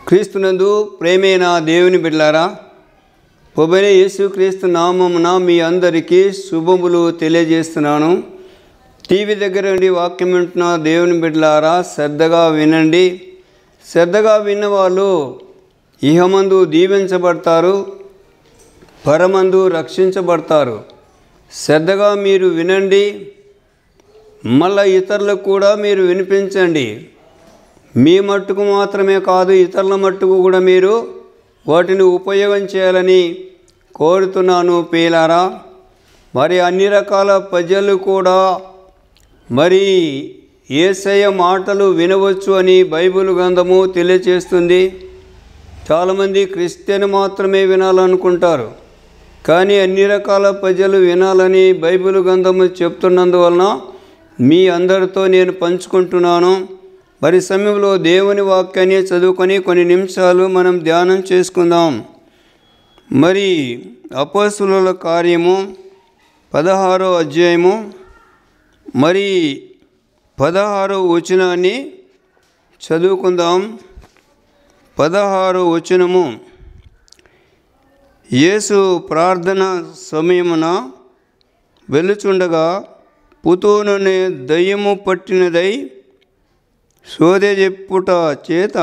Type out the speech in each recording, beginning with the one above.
క్రీస్తునందు ప్రేమైన దేవుని బిడ్లారా పొబరే యేసుక్రీస్తు నామమున మీ అందరికీ శుభములు తెలియజేస్తున్నాను టీవీ దగ్గర ఉండి వాక్యం వింటున్న దేవుని బిడ్డలారా శ్రద్ధగా వినండి శ్రద్ధగా విన్నవాళ్ళు ఇహమందు దీవించబడతారు పరమందు రక్షించబడతారు శ్రద్ధగా మీరు వినండి మళ్ళా ఇతరులకు కూడా మీరు వినిపించండి మీ మట్టుకు మాత్రమే కాదు ఇతరుల మట్టుకు కూడా మీరు వాటిని ఉపయోగం చేయాలని కోరుతున్నాను పీలారా మరి అన్ని రకాల ప్రజలు కూడా మరి ఏసయ్య మాటలు వినవచ్చు అని బైబిల్ గ్రంథము తెలియచేస్తుంది చాలామంది క్రిస్టియన్ మాత్రమే వినాలనుకుంటారు కానీ అన్ని రకాల ప్రజలు వినాలని బైబిల్ గ్రంథము చెప్తున్నందువలన మీ అందరితో నేను పంచుకుంటున్నాను మరి సమయంలో దేవుని వాక్యాన్ని చదువుకొని కొన్ని నిమిషాలు మనం ధ్యానం చేసుకుందాం మరి అపోసుల కార్యము పదహారో అధ్యాయము మరి పదహారో వచనాన్ని చదువుకుందాం పదహారో వచనము యేసు ప్రార్థన సమయమున వెలుచుండగా పుతూననే దయ్యము పట్టినదై సోదె చెప్పుట చేత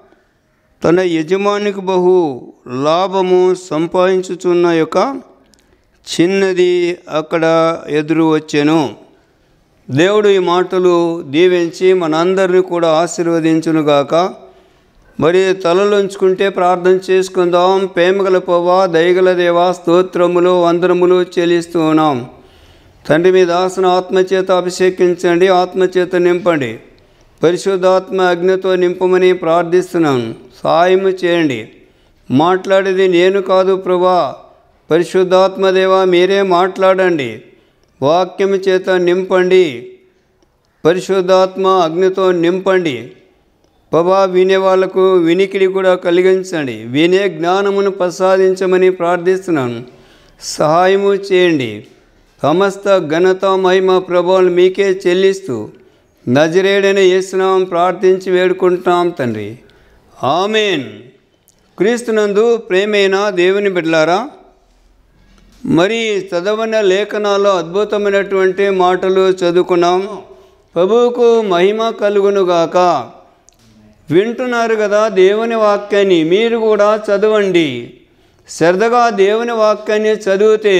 తన యజమానికి బహు లాభము సంపాదించుచున్న యొక్క చిన్నది అక్కడ ఎదురు వచ్చెను దేవుడు ఈ మాటలు దీవించి మనందరిని కూడా ఆశీర్వదించునుగాక మరి తలలోంచుకుంటే ప్రార్థన చేసుకుందాం ప్రేమగల పోవా దయగల దేవా స్తోత్రములు వందనములు చెల్లిస్తూ ఉన్నాం తండ్రి మీ దాసును ఆత్మచేత అభిషేకించండి ఆత్మచేత నింపండి పరిశుద్ధాత్మ అగ్నితో నింపమని ప్రార్థిస్తున్నాను సాయము చేయండి మాట్లాడేది నేను కాదు ప్రభా పరిశుద్ధాత్మదేవ మీరే మాట్లాడండి వాక్యము చేత నింపండి పరిశుద్ధాత్మ అగ్నితో నింపండి ప్రభా వినే వాళ్లకు వినికిడి కూడా కలిగించండి వినే జ్ఞానమును ప్రసాదించమని ప్రార్థిస్తున్నాను సహాయము చేయండి సమస్త ఘనత మహిమ ప్రభావం మీకే చెల్లిస్తూ నజరేడని యేసునామం ప్రార్థించి వేడుకుంటున్నాం తండ్రి ఆమెన్ క్రీస్తునందు ప్రేమైన దేవుని బిడ్డలారా మరి చదవన లేఖనాల్లో అద్భుతమైనటువంటి మాటలు చదువుకున్నాం ప్రభువుకు మహిమ కలుగునుగాక వింటున్నారు కదా దేవుని వాక్యాన్ని మీరు కూడా చదవండి శ్రద్ధగా దేవుని వాక్యాన్ని చదివితే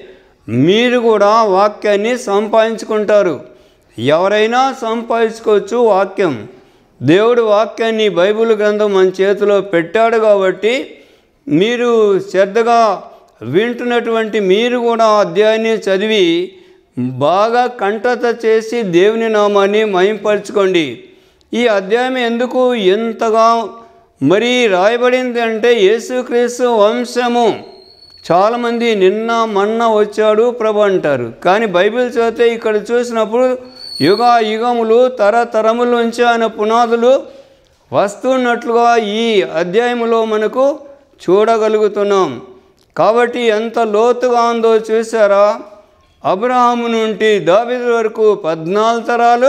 మీరు కూడా వాక్యాన్ని సంపాదించుకుంటారు ఎవరైనా సంపాదించుకోవచ్చు వాక్యం దేవుడు వాక్యాన్ని బైబిల్ గ్రంథం మన చేతిలో పెట్టాడు కాబట్టి మీరు శ్రద్ధగా వింటున్నటువంటి మీరు కూడా అధ్యాయాన్ని చదివి బాగా కంఠత చేసి దేవుని నామాన్ని మహింపరచుకోండి ఈ అధ్యాయం ఎందుకు ఎంతగా మరి రాయబడింది అంటే యేసుక్రీస్తు వంశము చాలామంది నిన్న మొన్న వచ్చాడు ప్రభు అంటారు కానీ బైబిల్ చదివితే ఇక్కడ చూసినప్పుడు యుగ యుగములు తరతరముల నుంచి ఆయన పునాదులు వస్తున్నట్లుగా ఈ అధ్యాయంలో మనకు చూడగలుగుతున్నాం కాబట్టి ఎంత లోతుగా ఉందో చూసారా అబ్రహాము నుండి దావిదు వరకు పద్నాలుగు తరాలు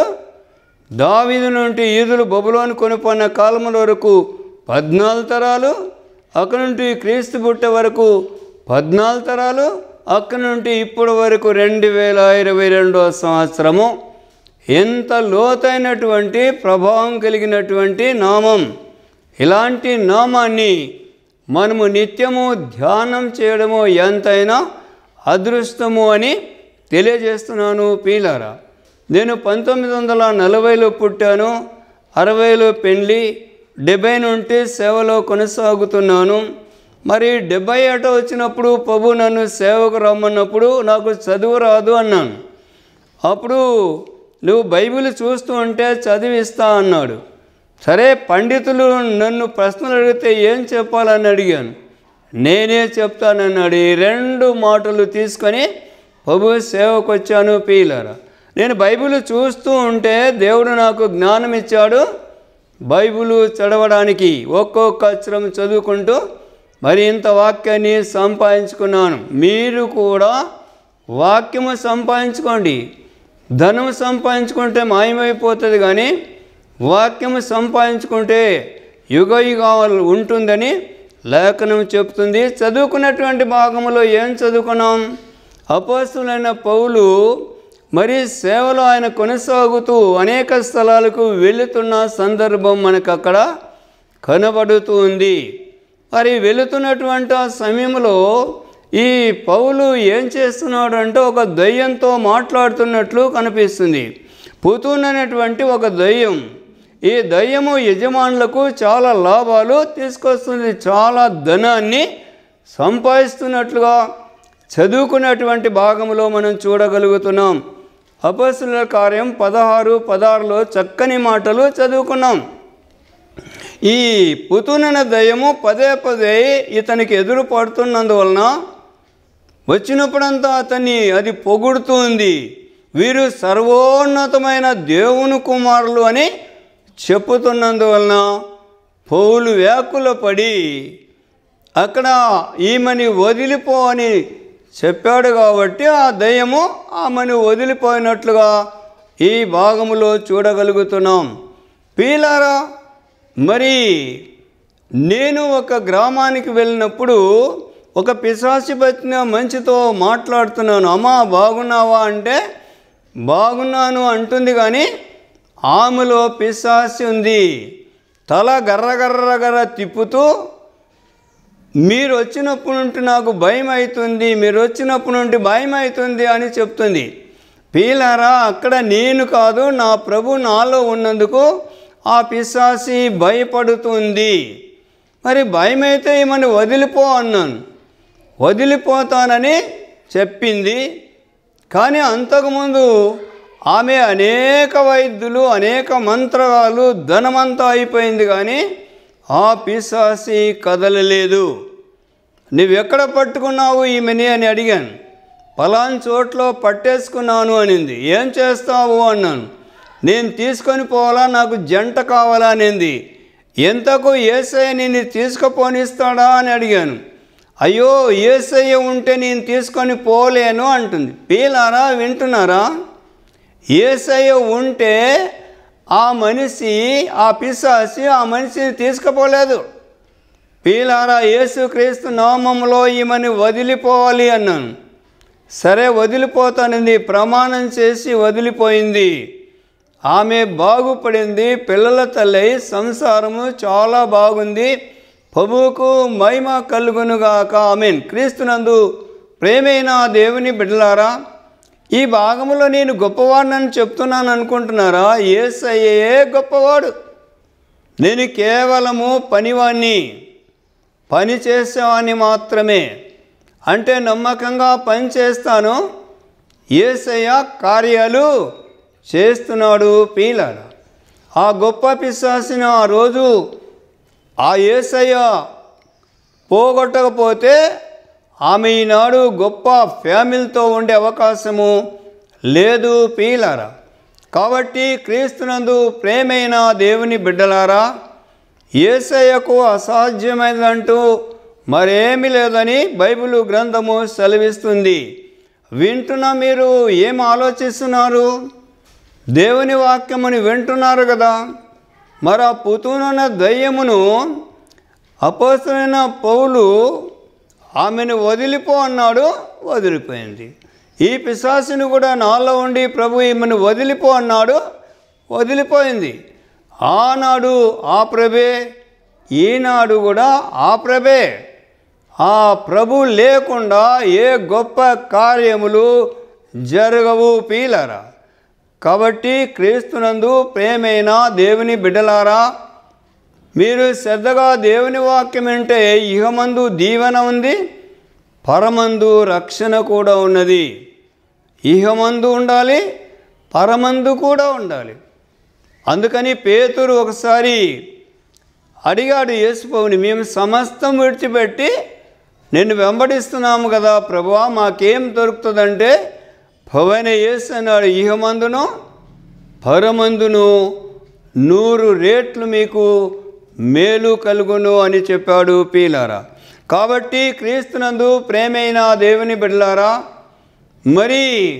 దావిదు నుండి ఈదులు బొబులోని కొనుక్కున్న కాలముల వరకు పద్నాలుగు తరాలు అక్కడి నుండి క్రీస్తు పుట్టే వరకు పద్నాలుగు తరాలు అక్కడి నుండి ఇప్పటి వరకు రెండు వేల ఇరవై రెండవ సంవత్సరము ఎంత లోతైనటువంటి ప్రభావం కలిగినటువంటి నామం ఇలాంటి నామాన్ని మనము నిత్యము ధ్యానం చేయడము ఎంతైనా అదృష్టము అని తెలియజేస్తున్నాను పీలారా నేను పంతొమ్మిది వందల నలభైలో పుట్టాను అరవైలో పెళ్ళి డెబ్బై నుండి సేవలో కొనసాగుతున్నాను మరి డెబ్బై ఏట వచ్చినప్పుడు ప్రభు నన్ను సేవకు రమ్మన్నప్పుడు నాకు చదువు రాదు అన్నాను అప్పుడు నువ్వు బైబిల్ చూస్తూ ఉంటే చదివిస్తా అన్నాడు సరే పండితులు నన్ను ప్రశ్నలు అడిగితే ఏం చెప్పాలని అడిగాను నేనే చెప్తానన్నాడు ఈ రెండు మాటలు తీసుకొని ప్రభు సేవకు వచ్చాను పీలరా నేను బైబిల్ చూస్తూ ఉంటే దేవుడు నాకు జ్ఞానం ఇచ్చాడు బైబిల్ చదవడానికి ఒక్కొక్క అక్షరం చదువుకుంటూ మరి ఇంత వాక్యాన్ని సంపాదించుకున్నాను మీరు కూడా వాక్యము సంపాదించుకోండి ధనం సంపాదించుకుంటే మాయమైపోతుంది కానీ వాక్యము సంపాదించుకుంటే యుగ యుగాలు ఉంటుందని లేఖనం చెప్తుంది చదువుకున్నటువంటి భాగంలో ఏం చదువుకున్నాం అపోస్తులైన పౌలు మరి సేవలో ఆయన కొనసాగుతూ అనేక స్థలాలకు వెళుతున్న సందర్భం మనకు అక్కడ కనబడుతూ ఉంది మరి వెళుతున్నటువంటి ఆ సమయంలో ఈ పౌలు ఏం చేస్తున్నాడు అంటే ఒక దయ్యంతో మాట్లాడుతున్నట్లు కనిపిస్తుంది పుతూన్ అనేటువంటి ఒక దయ్యం ఈ దయ్యము యజమానులకు చాలా లాభాలు తీసుకొస్తుంది చాలా ధనాన్ని సంపాదిస్తున్నట్లుగా చదువుకున్నటువంటి భాగంలో మనం చూడగలుగుతున్నాం అపస్సుల కార్యం పదహారు పదహారులో చక్కని మాటలు చదువుకున్నాం ఈ పుతునన దయ్యము పదే పదే ఇతనికి ఎదురు పడుతున్నందువలన వచ్చినప్పుడంతా అతన్ని అది పొగుడుతుంది వీరు సర్వోన్నతమైన దేవుని కుమారులు అని చెప్పుతున్నందువలన పౌలు వ్యాకుల పడి అక్కడ ఈమెని వదిలిపో అని చెప్పాడు కాబట్టి ఆ దయ్యము ఆమెను వదిలిపోయినట్లుగా ఈ భాగములో చూడగలుగుతున్నాం పీలారా మరి నేను ఒక గ్రామానికి వెళ్ళినప్పుడు ఒక పిశాచి పట్టిన మంచితో మాట్లాడుతున్నాను అమ్మా బాగున్నావా అంటే బాగున్నాను అంటుంది కానీ ఆమెలో పిశాచి ఉంది తల గర్ర గర్ర గర్ర తిప్పుతూ మీరు వచ్చినప్పటి నుండి నాకు భయం అవుతుంది మీరు వచ్చినప్పటి నుండి భయం అవుతుంది అని చెప్తుంది పీలారా అక్కడ నేను కాదు నా ప్రభు నాలో ఉన్నందుకు ఆ పిశాసి భయపడుతుంది మరి భయమైతే ఈమెను వదిలిపో అన్నాను వదిలిపోతానని చెప్పింది కానీ అంతకుముందు ఆమె అనేక వైద్యులు అనేక మంత్రాలు ధనమంతా అయిపోయింది కానీ ఆ పిశాసి కదలలేదు నువ్వెక్కడ పట్టుకున్నావు ఈమెని అని అడిగాను పలాన్ చోట్లో పట్టేసుకున్నాను అనింది ఏం చేస్తావు అన్నాను నేను తీసుకొని పోవాలా నాకు జంట కావాలా అనింది ఎంతకు ఏసయ్య నిన్ను తీసుకుపోనిస్తాడా అని అడిగాను అయ్యో ఏసయ్య ఉంటే నేను తీసుకొని పోలేను అంటుంది పీలారా వింటున్నారా ఏసయ్య ఉంటే ఆ మనిషి ఆ పిశాసి ఆ మనిషిని తీసుకుపోలేదు పీలారా యేసుక్రీస్తు నామంలో ఈమెను వదిలిపోవాలి అన్నాను సరే వదిలిపోతానింది ప్రమాణం చేసి వదిలిపోయింది ఆమె బాగుపడింది పిల్లల తల్లి సంసారము చాలా బాగుంది ప్రభువుకు మహిమ కలుగునుగాక ఆమెన్ క్రీస్తునందు ప్రేమైన దేవుని బిడ్డలారా ఈ భాగంలో నేను గొప్పవాడినని చెప్తున్నాను అనుకుంటున్నారా ఏసయ్యే గొప్పవాడు నేను కేవలము పనివాణ్ణి పని చేసేవాడిని మాత్రమే అంటే నమ్మకంగా పని చేస్తాను ఏసయ్య కార్యాలు చేస్తున్నాడు పీలాడ ఆ గొప్ప పిశాసిని ఆ రోజు ఆ ఏసయ్య పోగొట్టకపోతే ఆమె ఈనాడు గొప్ప ఫ్యామిలీతో ఉండే అవకాశము లేదు పీలారా కాబట్టి క్రీస్తునందు ప్రేమైన దేవుని బిడ్డలారా ఏసయ్యకు అసాధ్యమైనదంటూ మరేమీ లేదని బైబిల్ గ్రంథము సెలవిస్తుంది వింటున్న మీరు ఏం ఆలోచిస్తున్నారు దేవుని వాక్యముని వింటున్నారు కదా మరి ఆ పుతునున్న దయ్యమును అపోసరైన పౌలు ఆమెను వదిలిపో అన్నాడు వదిలిపోయింది ఈ పిశాసిని కూడా నాలో ఉండి ప్రభు ఈమెను వదిలిపో అన్నాడు వదిలిపోయింది ఆనాడు ఆ ప్రభే ఈనాడు కూడా ఆ ప్రభే ఆ ప్రభు లేకుండా ఏ గొప్ప కార్యములు జరగవు పీలరా కాబట్టి క్రీస్తునందు ప్రేమైన దేవుని బిడ్డలారా మీరు శ్రద్ధగా దేవుని వాక్యం అంటే ఇహమందు దీవెన ఉంది పరమందు రక్షణ కూడా ఉన్నది ఇహమందు ఉండాలి పరమందు కూడా ఉండాలి అందుకని పేతురు ఒకసారి అడిగాడు యేసుపవుని మేము సమస్తం విడిచిపెట్టి నిన్ను వెంబడిస్తున్నాము కదా ప్రభువా మాకేం దొరుకుతుందంటే భవన యేసు అన్నాడు ఇహమందును పరమందును నూరు రేట్లు మీకు మేలు కలుగును అని చెప్పాడు పీలారా కాబట్టి క్రీస్తునందు ప్రేమైన దేవుని బిడ్డలారా మరి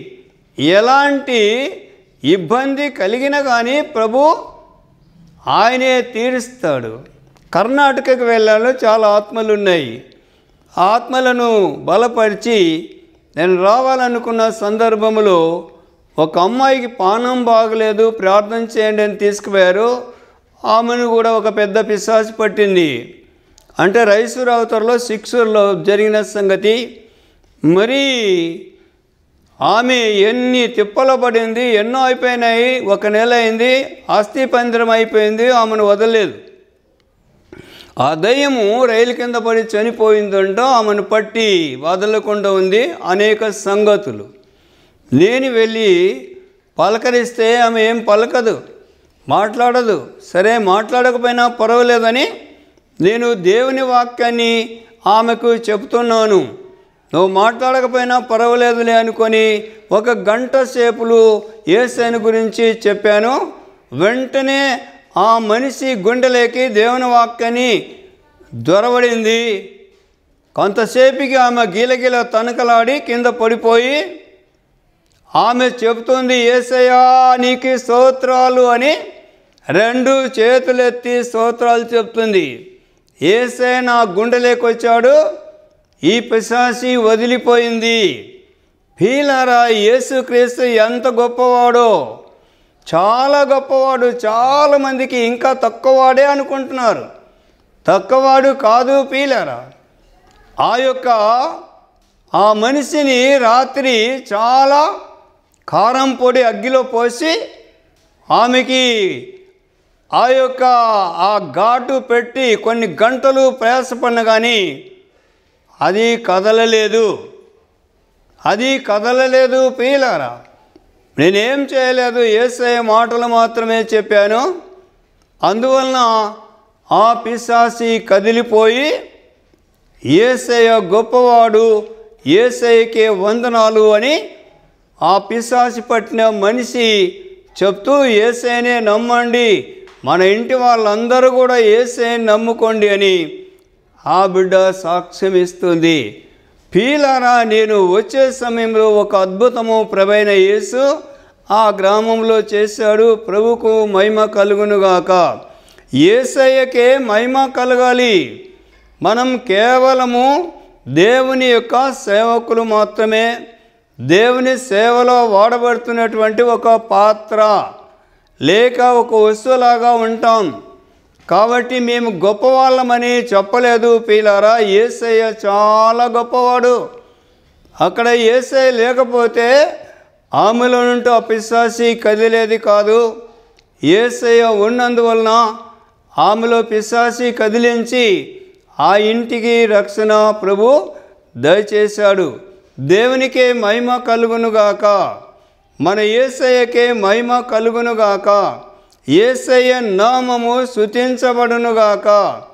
ఎలాంటి ఇబ్బంది కలిగిన కానీ ప్రభు ఆయనే తీరుస్తాడు కర్ణాటకకు వెళ్ళాలో చాలా ఆత్మలు ఉన్నాయి ఆ ఆత్మలను బలపరిచి నేను రావాలనుకున్న సందర్భంలో ఒక అమ్మాయికి పానం బాగలేదు ప్రార్థన చేయండి అని తీసుకుపోయారు ఆమెను కూడా ఒక పెద్ద పిశాచి పట్టింది అంటే రైసూర్ అవతరలో సిక్సూర్లో జరిగిన సంగతి మరి ఆమె ఎన్ని తిప్పలు పడింది ఎన్నో అయిపోయినాయి ఒక నెల అయింది అస్థి పంజరం అయిపోయింది ఆమెను వదలలేదు ఆ దయ్యము రైలు కింద పడి చనిపోయిందంట ఆమెను పట్టి వదలకుండా ఉంది అనేక సంగతులు నేను వెళ్ళి పలకరిస్తే ఆమె ఏం పలకదు మాట్లాడదు సరే మాట్లాడకపోయినా పర్వాలేదని నేను దేవుని వాక్యాన్ని ఆమెకు చెప్తున్నాను నువ్వు మాట్లాడకపోయినా పర్వాలేదులే అనుకొని ఒక గంట సేపులు ఏసైని గురించి చెప్పాను వెంటనే ఆ మనిషి గుండెలోకి దేవుని వాక్యాన్ని దొరబడింది కొంతసేపుకి ఆమె గీలగీల తనకలాడి కింద పడిపోయి ఆమె చెబుతుంది ఏసయ్యా నీకు స్తోత్రాలు అని రెండు చేతులెత్తి స్తోత్రాలు చెప్తుంది ఏసే నా గుండెలేకొచ్చాడు ఈ పిశాసి వదిలిపోయింది పీలరా యేసుక్రీస్తు ఎంత గొప్పవాడో చాలా గొప్పవాడు చాలామందికి ఇంకా తక్కువవాడే అనుకుంటున్నారు తక్కువవాడు కాదు పీలరా ఆ యొక్క ఆ మనిషిని రాత్రి చాలా కారం పొడి అగ్గిలో పోసి ఆమెకి ఆ యొక్క ఆ ఘాటు పెట్టి కొన్ని గంటలు ప్రయాసపడిన కానీ అది కదలలేదు అది కదలలేదు పీలారా నేనేం చేయలేదు ఏసఐ మాటలు మాత్రమే చెప్పాను అందువలన ఆ పిశాసి కదిలిపోయి ఏసయ్య గొప్పవాడు ఏసయ్యకే వందనాలు అని ఆ పిశాసి పట్టిన మనిషి చెప్తూ ఏసైనే నమ్మండి మన ఇంటి వాళ్ళందరూ కూడా ఏసైని నమ్ముకోండి అని ఆ బిడ్డ సాక్ష్యం ఇస్తుంది పీలారా నేను వచ్చే సమయంలో ఒక అద్భుతము ప్రభైన యేసు ఆ గ్రామంలో చేశాడు ప్రభుకు మహిమ కలుగునుగాక ఏసయ్యకే మహిమ కలగాలి మనం కేవలము దేవుని యొక్క సేవకులు మాత్రమే దేవుని సేవలో వాడబడుతున్నటువంటి ఒక పాత్ర లేక ఒక వస్తువులాగా ఉంటాం కాబట్టి మేము గొప్పవాళ్ళమని చెప్పలేదు పీలారా ఏసయ్య చాలా గొప్పవాడు అక్కడ ఏసై లేకపోతే ఆమెలో నుండి ఆ పిశాసి కదిలేది కాదు ఏసయ్య ఉన్నందువలన ఆమెలో పిశాసి కదిలించి ఆ ఇంటికి రక్షణ ప్రభు దయచేశాడు దేవునికే మహిమ కలుగునుగాక మన ఏసయ్యకే మహిమ కలుగునుగాక ఏసయ్య నామము శుతించబడునుగాక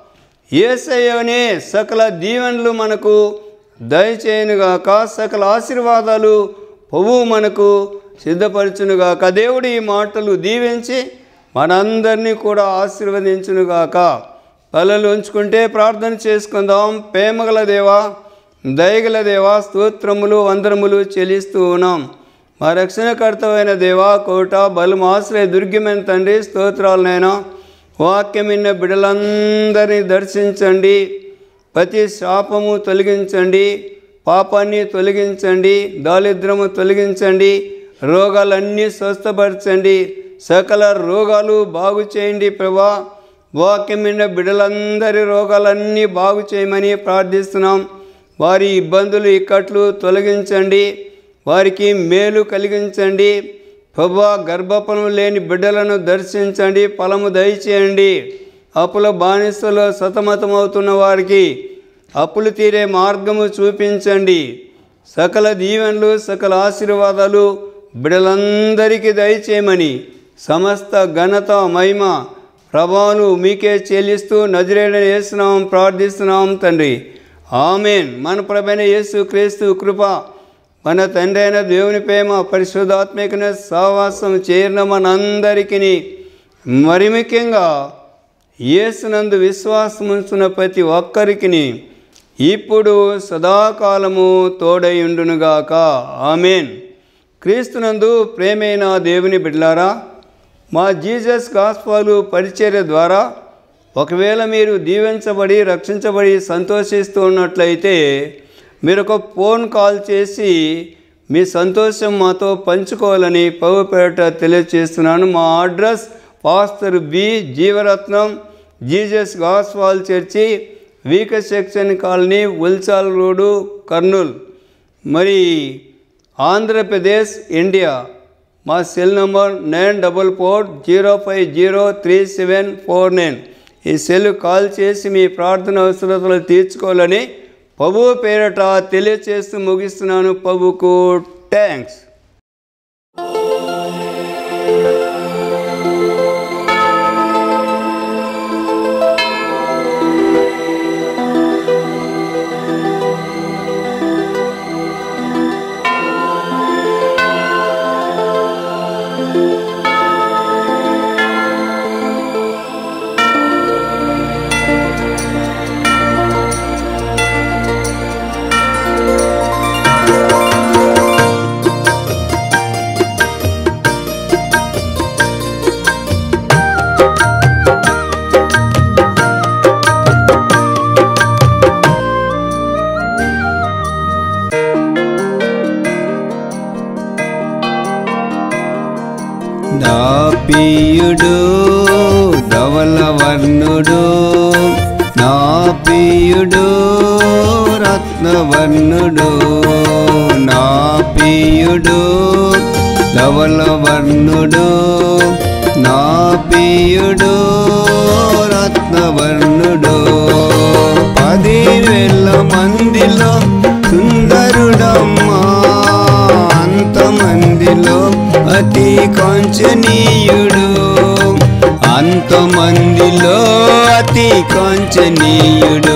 ఏసయ్యనే సకల దీవెనలు మనకు దయచేయనుగాక సకల ఆశీర్వాదాలు పువ్వు మనకు సిద్ధపరచునుగాక దేవుడు ఈ మాటలు దీవించి మనందరినీ కూడా ఆశీర్వదించునుగాక తలలు ఉంచుకుంటే ప్రార్థన చేసుకుందాం ప్రేమగల దేవా దయగల దేవా స్తోత్రములు వందరములు చెల్లిస్తూ ఉన్నాం మా రక్షణకర్తమైన దేవా కోట బలము ఆశ్రయ దుర్గమైన తండ్రి స్తోత్రాలనైనా వాక్యమిన్న బిడ్డలందరినీ దర్శించండి ప్రతి శాపము తొలగించండి పాపాన్ని తొలగించండి దారిద్రము తొలగించండి రోగాలన్నీ స్వస్థపరచండి సకల రోగాలు బాగు చేయండి ప్రభా వాక్యమిన్న బిడ్డలందరి రోగాలన్నీ బాగు చేయమని ప్రార్థిస్తున్నాం వారి ఇబ్బందులు ఇక్కట్లు తొలగించండి వారికి మేలు కలిగించండి ప్రభా గర్భఫలం లేని బిడ్డలను దర్శించండి ఫలము దయచేయండి అప్పుల బానిసలో సతమతమవుతున్న వారికి అప్పులు తీరే మార్గము చూపించండి సకల దీవెనలు సకల ఆశీర్వాదాలు బిడలందరికీ దయచేయమని సమస్త ఘనత మహిమ ప్రభాను మీకే చెల్లిస్తూ నజరేడని వేస్తున్నాం ప్రార్థిస్తున్నాం తండ్రి ఆమెన్ మన ప్రభైన యేసు క్రీస్తు కృప మన తండ్రి అయిన దేవుని ప్రేమ పరిశుద్ధాత్మికన సహవాసం చేరిన మనందరికీ మరి ముఖ్యంగా యేసునందు విశ్వాసం ఉంచున్న ప్రతి ఒక్కరికి ఇప్పుడు సదాకాలము తోడైండునుగాక ఆమెన్ క్రీస్తునందు ప్రేమైన దేవుని బిడ్లారా మా జీసస్ గాస్పాలు పరిచర్య ద్వారా ఒకవేళ మీరు దీవించబడి రక్షించబడి సంతోషిస్తూ ఉన్నట్లయితే మీరు ఒక ఫోన్ కాల్ చేసి మీ సంతోషం మాతో పంచుకోవాలని పౌపేట తెలియజేస్తున్నాను మా address pastor B Jeevaratnam Jesus గాస్వాల్ church weaker section colony Ulchal road Kurnool మరి ఆంధ్రప్రదేశ్ ఇండియా మా cell number nine double four zero five zero three seven four nine ఈ సెల్ కాల్ చేసి మీ ప్రార్థన అవసరతలు తీర్చుకోవాలని ప్రభు పేరట తెలియచేస్తూ ముగిస్తున్నాను ప్రభుకు థ్యాంక్స్ దాపీయుడు ధవలవర్ణుడు నా ప్రియుడు రత్నవర్ణుడు నా ప్రియుడు ధవలవర్ణుడు నా ప్రియుడు రత్నవర్ణుడు పదివేల మందిలో సుందరుడమ్మా అంతమందిలో అతి కాంచనీయుడు అంతమందిలో అతి కాంచనీయుడు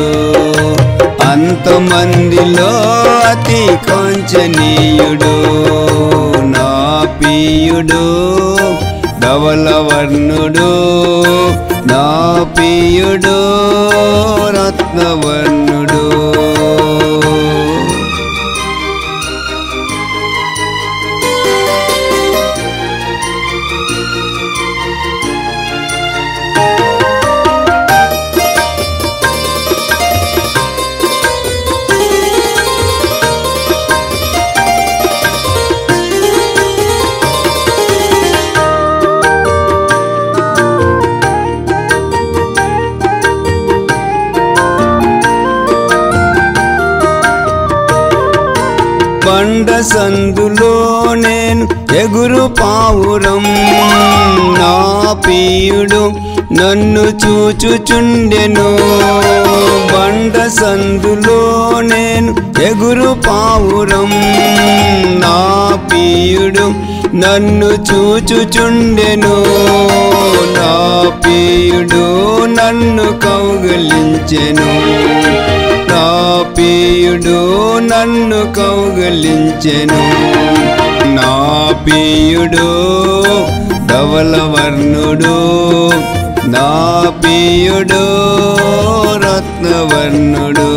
అంతమందిలో అతి కాంచనీయుడు నా ప్రియుడు ధవలవర్ణుడు నా ప్రియుడు రత్నవర్ణుడు బండ సందులో నేను ఎగురు పావురం నా ప్రియుడు నన్ను చూచుచుండెను బండ సందులో నేను ఎగురు పావురం నా ప్రియుడు నన్ను చూచుచుండెను నా ప్రియుడు నన్ను కౌగలించెను నా ప్రియుడు నన్ను కౌగలించెను నా ప్రియుడు ధవలవర్ణుడు నా ప్రియుడు రత్నవర్ణుడు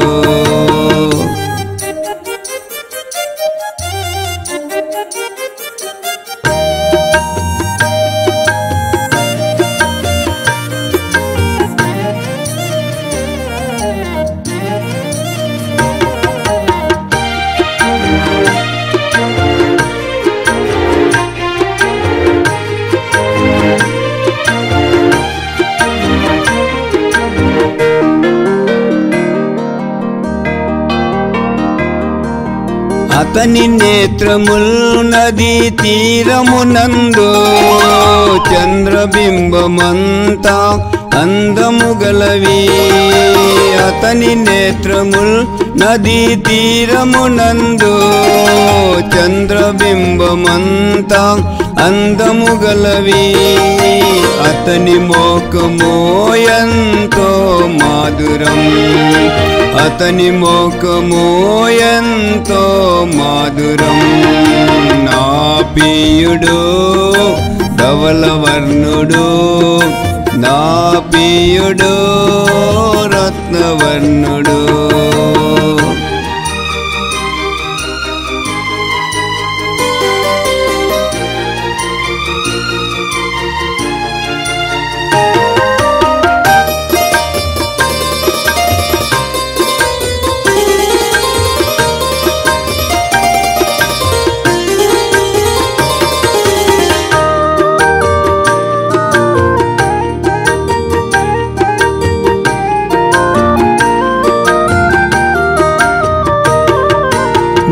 అతని నేత్రముల్ నది తీరమునందు చంద్రబింబమంతా అందము గలవి అతని నేత్రముల్ నది తీరమునందు చంద్రబింబమంతా అందము గలవి అతని మోకమో ఎంతో మాధురం అతని మోకమో ఎంతో మాధురం నా ప్రియుడు ధవలవర్ణుడు నా ప్రియుడు రత్నవర్ణుడు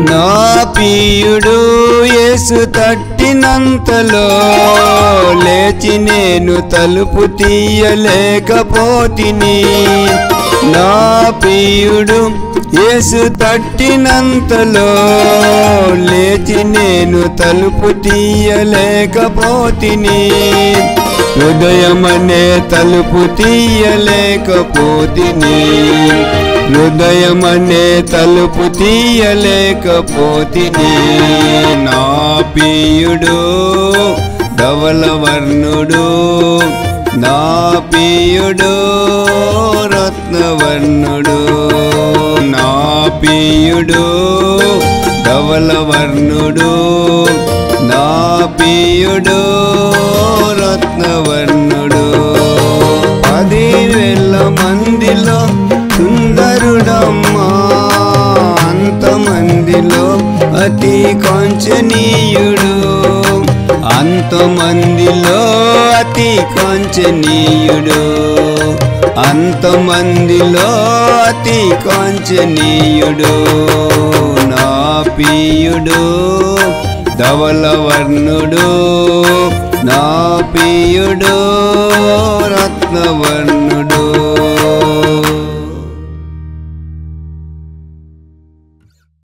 నా ప్రియుడు యేసు తట్టినంతలో లేచి నేను తలుపు తీయలేకపోతిని నా ప్రియుడు యేసు తట్టినంతలో లేచి నేను తలుపు తీయలేకపోతిని హృదయమనే తలుపు తీయలేకపోతిని హృదయమనే తలుపు తీయలేకపోతిని నా ప్రియుడు ధవలవర్ణుడు నా ప్రియుడు రత్నవర్ణుడు నా ప్రియుడు ధవలవర్ణుడు నా ప్రియుడు రత్నవర్ణుడు పదివేల మందిలో సుందరుడమ్మా అంతమందిలో అతి కాంచనీయుడు అంతమందిలో అతి కాంచనీయుడు అంతమందిలో అతి కాంచనీయుడు నా ప్రియుడు ధవలవర్ణుడు నా ప్రియుడు రత్నవర్ణుడు